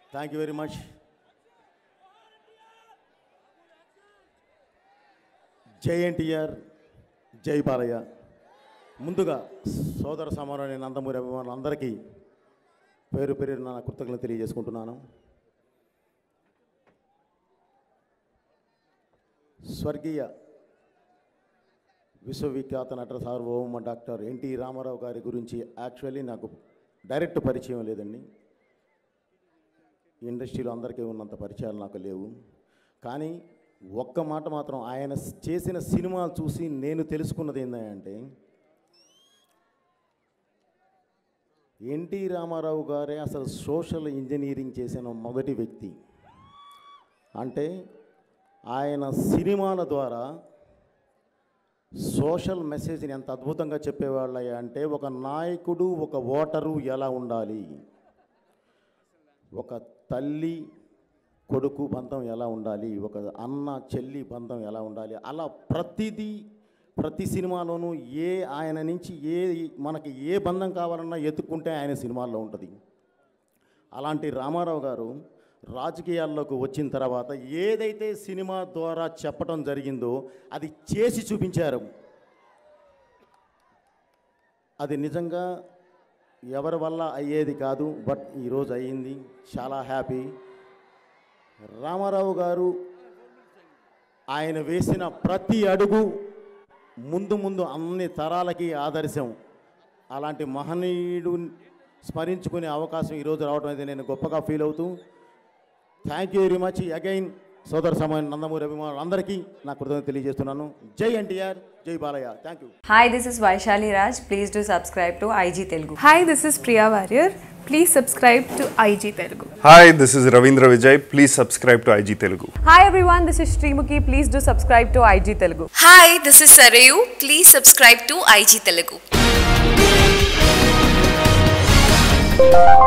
Thank you very much జై NTR జై బాలయ్య ముందుగా సోదర సమానమైన నందమూరి అభిమానులందరికీ పేరు పేరు నా కృతజ్ఞతలు తెలియజేసుకుంటున్నాను స్వర్గీయ విశ్వవిఖ్యాత నట సార్వభౌమ డాక్టర్ ఎన్టీ రామారావు గారి గురించి యాక్చువల్లీ నాకు డైరెక్ట్ పరిచయం లేదండి ఇండస్ట్రీలో అందరికీ ఉన్నంత పరిచయాలు నాకు లేవు కానీ ఒక్క మాట మాత్రం ఆయన చేసిన సినిమాలు చూసి నేను తెలుసుకున్నది ఏంటంటే ఎన్టీ రామారావు గారే అసలు సోషల్ ఇంజనీరింగ్ చేసిన మొదటి వ్యక్తి అంటే ఆయన సినిమాల ద్వారా సోషల్ మెసేజ్ని ఎంత అద్భుతంగా చెప్పేవాళ్ళ అంటే ఒక నాయకుడు ఒక ఓటరు ఎలా ఉండాలి ఒక తల్లి కొడుకు బంధం ఎలా ఉండాలి ఒక అన్న చెల్లి బంధం ఎలా ఉండాలి అలా ప్రతిదీ ప్రతి సినిమాలోనూ ఏ ఆయన నుంచి ఏ మనకి ఏ బంధం కావాలన్నా ఎత్తుక్కుంటే ఆయన సినిమాల్లో ఉంటుంది అలాంటి రామారావు గారు రాజకీయాల్లోకి వచ్చిన తర్వాత ఏదైతే సినిమా ద్వారా చెప్పడం జరిగిందో అది చేసి చూపించారు అది నిజంగా ఎవరి వల్ల అయ్యేది కాదు బట్ ఈరోజు అయ్యింది చాలా హ్యాపీ రామారావు గారు ఆయన వేసిన ప్రతి అడుగు ముందు ముందు అన్ని తరాలకి ఆదర్శం అలాంటి మహనీయుడు స్మరించుకునే అవకాశం ఈరోజు రావడం అయితే నేను గొప్పగా ఫీల్ అవుతూ thank you very much again సోదర సమాన నందమూరి అభిమానులు అందరికీ నా కృతజ్ఞత తెలియజేస్తున్నాను జై ఎన్టీఆర్ జై Balayya thank you Hi, this is Vaishali Raj. Please do subscribe to IG Telugu. Hi, this is Priya Warrior. Please subscribe to IG Telugu. Hi, this is Ravindra Vijay. Please subscribe to IG Telugu. Hi everyone, this is Srimuki. Please do subscribe to IG Telugu. Hi this is Sarayu please subscribe to IG Telugu